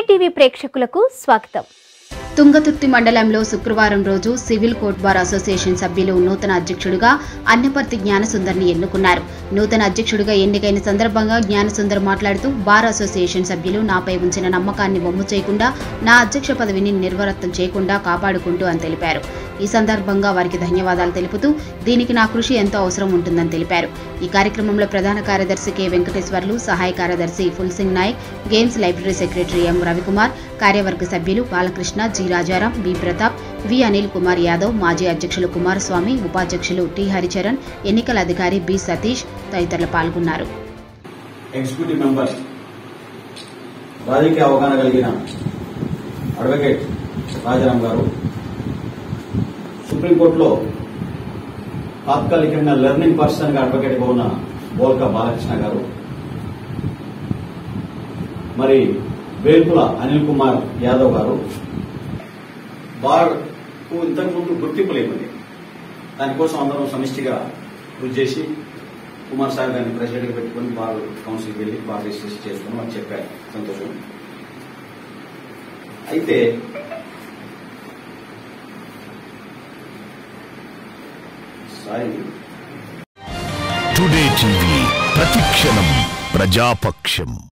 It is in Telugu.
టీవీ ప్రేక్షకులకు స్వాగతం తుంగతుర్తి మండలంలో శుక్రవారం రోజు సివిల్ కోర్ట్ బార్ అసోసియేషన్ సభ్యులు నూతన అధ్యక్షుడిగా అన్నపర్తి జ్ఞానసుందర్ని ఎన్నుకున్నారు నూతన అధ్యక్షుడిగా ఎన్నికైన సందర్భంగా జ్ఞానసుందర్ మాట్లాడుతూ బార్ అసోసియేషన్ సభ్యులు నాపై ఉంచిన నమ్మకాన్ని వమ్ము చేయకుండా నా అధ్యక్ష పదవిని నిర్వరత్తం చేయకుండా కాపాడుకుంటూ అని తెలిపారు ఈ సందర్భంగా వారికి ధన్యవాదాలు తెలుపుతూ దీనికి నా కృషి ఎంతో అవసరం ఉంటుందని తెలిపారు ఈ కార్యక్రమంలో ప్రధాన కార్యదర్శి కె వెంకటేశ్వర్లు సహాయ కార్యదర్శి Phulsingh Nayak games library secretary M Ravikumar కార్యవర్గ సభ్యులు Balakrishna G Rajaram B Pratap V Anil Kumar Yadav మాజీ అధ్యక్షులు కుమారస్వామి ఉపాధ్యక్షులు టి హరిచరణ్ ఎన్నికల అధికారి బి సతీష్ తదితరులు పాల్గొన్నారు ఎగ్జిక్యూటివ్ మెంబర్ రాజకీయ అవగాహన కలిగిన అడ్వకేట్ రాజారాం గారు సుప్రీంకోర్టులో తాత్కాలికంగా లెర్నింగ్ పర్సన్ గా అడ్వకేట్ గా ఉన్న బోల్కా బాలకృష్ణ గారు మరి వేల్పుల అనిల్ కుమార్ యాదవ్ గారు బార్ కు ఇంతకుముందు గుర్తింపు లేకుంది దానికోసం అందరం సమిష్టిగా కృషి చేసి కుమార్ సార్ గారిని ప్రెసిడెంట్ గా పెట్టుకుని బార్ కౌన్సిల్కి వెళ్ళి బార్ రిజిస్ట్రేషన్ చేసుకుని వాళ్ళు చెప్పారు సంతోషం అయితే సారీ టుడే టీవీ ప్రతిక్షణం ప్రజాపక్షం